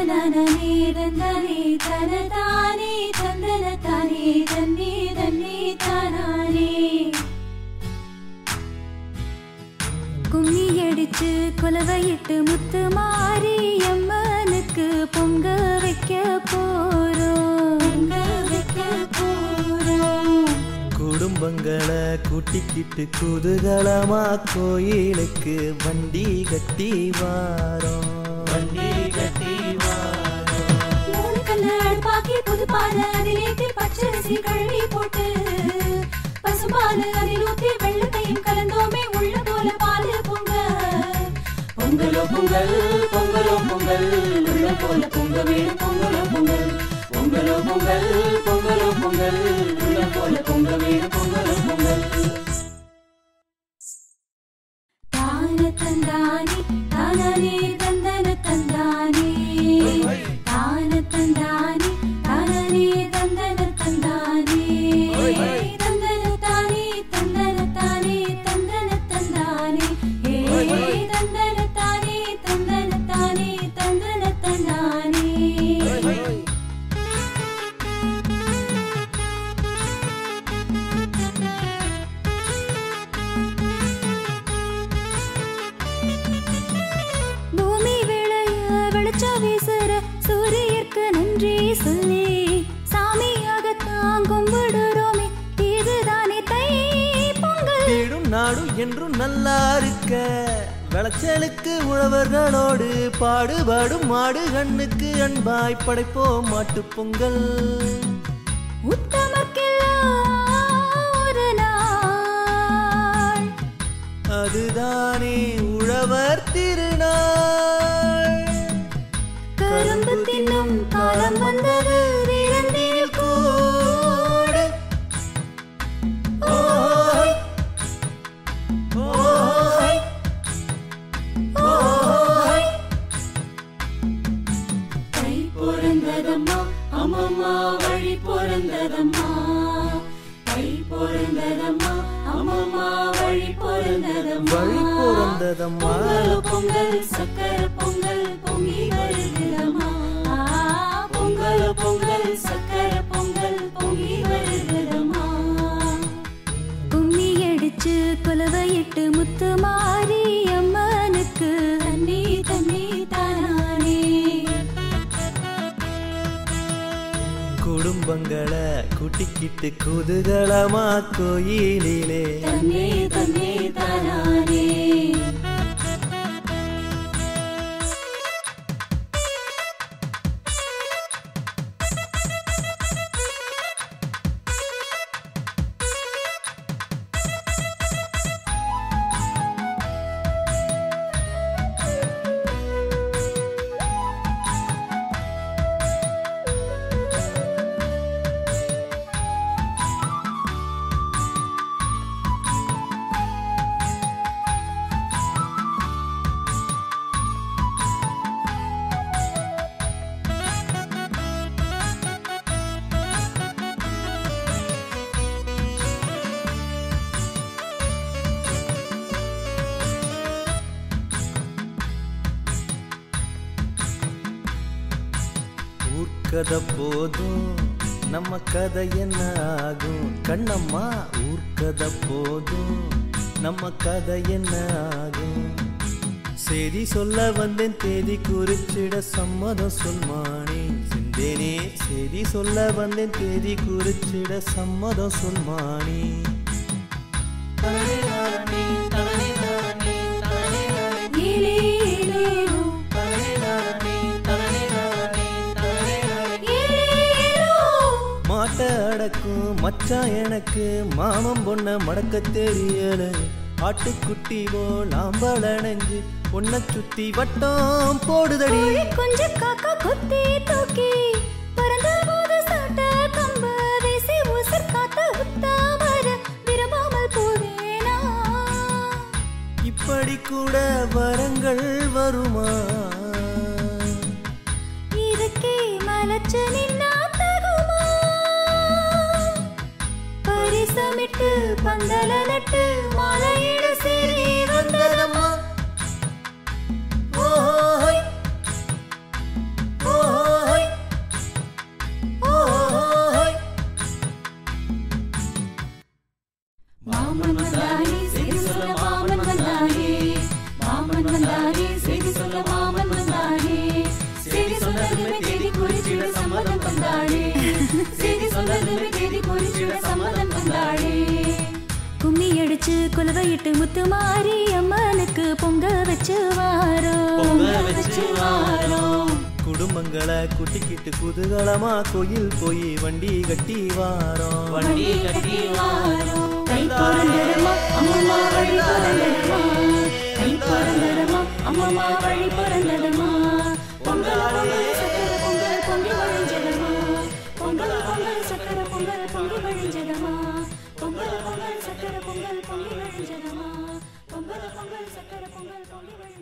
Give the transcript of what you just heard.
தனனே தந்தனே தனதானே தந்தன தானே தன்னே தன்னே தானானே கும்மி அடிச்சு குலவையிட்டு முத்து மாறி அம்மனுக்கு பொங்க வைக்க போறோம் பொங்க வைக்க போறோம் குடும்பங்களை கூட்டிக்கிட்டு குதூகலமா கோயிலுக்கு வண்டி கட்டி வாரோம் வண்டி கட்டி வாரோம் மூணு கல்ல அடுப்பாக்கி புது பால் அதிலேத்தி பச்சரிசி கழுவி போட்டு பசும்பால் அதில் ஊத்தி வெள்ளத்தையும் கலந்தோமே உள்ள போல பால் பொங்க பொங்கலோ பொங்கல் பொங்கலோ பொங்கல் உள்ள போல பொங்க வேணும் பொங்கலோ பொங்கல் பொங்கலோ பொங்கல் பொங்கலோ பொங்கல் உள்ள போல பொங்க வேணும் பொங்கலோ பொங்கல் தான தந்தானே தானே தந்தன தந்தானே தான தந்தானே தானே தந்தன தந்தானே தந்தன தானே தந்தன தானே தந்தன தந்தானே ஏ தந்தன தானே தந்தன தானே தந்தன தந்தானே பூமி விளைய வெளிச்சம் வீசுற சூரியற்கு நன்றி சொல்லி சாமியாகத்தான் கும்பிடுறோமே இதுதானே தை பொங்கல் வீடும் நாடும் என்றும் நல்லா இருக்க விளைச்சலுக்கு உழவர்களோடு பாடுபாடும் மாடு கண்ணுக்கு அன்பாய் படைப்போம் மாட்டுப் பொங்கல் உத்தமர்க்கெல்லாம் ஒரு நாள் அதுதானே உழவர் திருநாள் கரும்பு தின்னும் காலம் வந்தது விருந்தில் கூட ஓய் ஓய் ஓய் தை பிறந்ததம்மா அம்மம்மா வழி பிறந்ததம்மா தை பிறந்ததம்மா அம்மம்மா வழி பிறந்ததம்மா வழி பிறந்ததம்மா. பொங்கல் பொங்கல் சக்கர பொங்கல் பொங்கி வருகிறதம்மா ஆ, பொங்கல் பொங்கல் சக்கர பொங்கல் பொங்கி வருகிறதம்மா கும்மி அடிச்சு குலவையிட்டு முத்து மாறி அம்மனுக்கு தண்ணி தண்ணி தானானே குடும்பங்களை கூட்டிக்கிட்டு குதூகலமா கோயிலிலே தன்னே தன்னே தானானே ஊர்க்கதை போதும் நம்ம கதை என்ன ஆகும் கண்ணம்மா ஊர்க்கதை போதும் நம்ம கதை என்ன ஆகும் செய்தி சொல்ல வந்தேன் தேதி குறிச்சிட சம்மதம் சொல்மானே சிந்தேனே செய்தி சொல்ல வந்தேன் தேதி குறிச்சிட சம்மதம் சொல்மானே ஏலே ஏலேலோ, ஏலேலோ. மாட்ட அடக்கும் மச்சான் எனக்கு மாமன் பொண்ண மடக்க தெரியல ஆட்டுக்குட்டி போல் ஆம்பள நெஞ்சு பொண்ண சுத்தி வட்டம் போடுதடி கோழி குஞ்சு காக்கா கொத்தி தூக்கி பறந்த போது சாட்ட கம்ப வீசி உசிர் காத்த உத்தாமர விரும்பாமல் போவேனா இப்படி கூட வரங்கள் வருமா இதுக்கே மலச்சு நின்னா தகுமா பரிசமிட்டு பந்தல நட்டு மாலையிட சரி வந்ததம்மா ஓஹோய். ஓஹோய். மாமன் வந்தானே செய்தி சொல்ல மாமன் வந்தானே மாமன் வந்தானே செய்தி சொல்ல மாமன் வந்தானே செய்தி சொன்னதுமே தேதி குறிச்சிட சம்மதம் வந்தானே செய்தி சொன்னதுமே தேதி குறிச்சிட சம்மதம் வந்தானே கும்மி அடிச்சு குலவையிட்டு முத்து மாறி அம்மனுக்கு பொங்க வச்சு வாரோ பொங்க வச்சு வாரோம் குடும்பங்களை குட்டிக்கிட்டு குதூகலமா கோயில் போய் வண்டி கட்டி வாரோம் வண்டி கட்டி வாரோம் கை பிறந்தடமா அம்மம்மா வழி பிறந்தடமா கை பிறந்தடமா அம்மம்மா வழி பிறந்தடமா பொங்கல் பொங்கல் சக்கர பொங்கல் பொங்கி வழிஞ்சதமா பொங்கல் பொங்கல் சக்கர பொங்கல் பொங்கி வழிஞ்சதமா பொங்கல் பொங்கல் சக்கர பொங்கல் பொங்கி வழிஞ்சதமா பொங்கல் பொங்கல் சக்கர பொங்கல் பொங்கி வழிஞ்சதமா